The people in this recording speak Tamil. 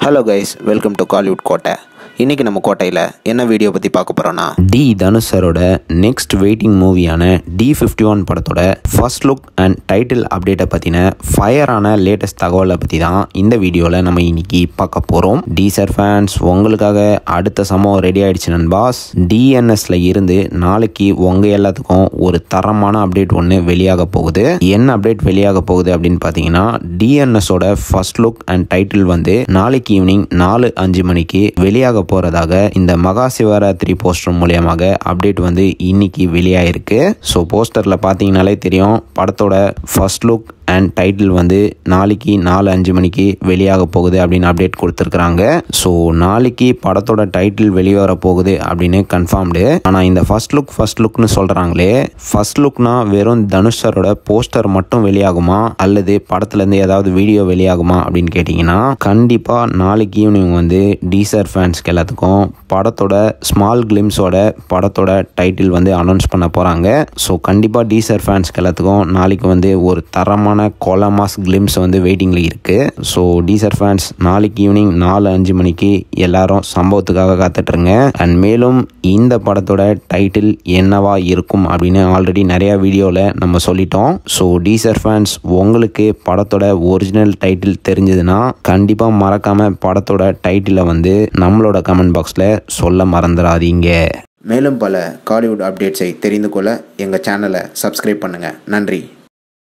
hello guys welcome to Kollywood கோட்டை இன்றைக்கி நம்ம கோட்டையில் என்ன வீடியோ பற்றி பார்க்க போகிறோன்னா டி தனுஷ் சரோட நெக்ஸ்ட் வெயிட்டிங் மூவியான டி ஃபிஃப்டி ஒன் படத்தோட ஃபர்ஸ்ட் லுக் அண்ட் டைட்டில் அப்டேட்டை பற்றின ஃபயரான லேட்டஸ்ட் தகவலை பற்றி தான் இந்த வீடியோவில் நம்ம இன்னைக்கு பார்க்க போகிறோம் டீசர் ஃபேன்ஸ் உங்களுக்காக அடுத்த சம்பவம் ரெடி ஆயிடுச்சு நண்பாஸ் டிஎன்எஸ்ல இருந்து நாளைக்கு உங்கள் எல்லாத்துக்கும் ஒரு தரமான அப்டேட் ஒன்று வெளியாக போகுது என்ன அப்டேட் வெளியாக போகுது அப்படின்னு பார்த்தீங்கன்னா டிஎன்எஸோட ஃபர்ஸ்ட் லுக் அண்ட் டைட்டில் வந்து நாளைக்கு ஈவினிங் நாலு அஞ்சு மணிக்கு வெளியாக போகிறதாக இந்த மகா சிவராத்திரி போஸ்டர் மூலியமாக அப்டேட் வந்து இன்னைக்கு வெளியாயிருக்கு ஸோ போஸ்டரில் பார்த்தீங்கனாலே தெரியும் படத்தோட ஃபர்ஸ்ட் லுக் அண்ட் டைட்டில் வந்து நாளைக்கு நாலு அஞ்சு மணிக்கு வெளியாக போகுது அப்படின்னு அப்டேட் கொடுத்துருக்குறாங்க ஸோ நாளைக்கு படத்தோட டைட்டில் வெளிவர போகுது அப்படின்னு கன்ஃபார்ம்டு ஆனால் இந்த ஃபர்ஸ்ட் லுக் ஃபர்ஸ்ட் லுக்னு சொல்கிறாங்களே ஃபர்ஸ்ட் லுக்னா வெறும் தனுஷ் சரோட போஸ்டர் மட்டும் வெளியாகுமா அல்லது படத்துலேருந்து ஏதாவது வீடியோ வெளியாகுமா அப்படின்னு கேட்டிங்கன்னா கண்டிப்பாக நாளைக்கு ஈவினிங் வந்து டீசர் ஃபேன்ஸ்க்கு எல்லாத்துக்கும் படத்தோட ஸ்மால் கிளிம்ஸோட படத்தோட டைட்டில் வந்து அனௌன்ஸ் பண்ண போகிறாங்க ஸோ கண்டிப்பாக டீசர் ஃபேன்ஸ்க்கு எல்லாத்துக்கும் நாளைக்கு வந்து ஒரு தரமான கொலமாஸ் கிளிம்ஸ் வந்து வெயிட்டிங்கில் இருக்குது ஸோ டீசர் ஃபேன்ஸ் நாளைக்கு ஈவினிங் நாலு அஞ்சு மணிக்கு எல்லாரும் சம்பவத்துக்காக காத்துட்ருங்க அண்ட் மேலும் இந்த படத்தோட டைட்டில் என்னவா இருக்கும் அப்படின்னு ஆல்ரெடி நிறையா வீடியோவில் நம்ம சொல்லிட்டோம் ஸோ டீசர் ஃபேன்ஸ் உங்களுக்கு படத்தோட ஒரிஜினல் டைட்டில் தெரிஞ்சதுன்னா கண்டிப்பாக மறக்காமல் படத்தோட டைட்டிலை வந்து நம்மளோட கமெண்ட் பாக்ஸில் சொல்ல மறந்துடாதீங்க மேலும் பல காலிவுட் அப்டேட்ஸை தெரிந்து கொள்ள எங்கள் சேனலை சப்ஸ்கிரைப் பண்ணுங்கள் நன்றி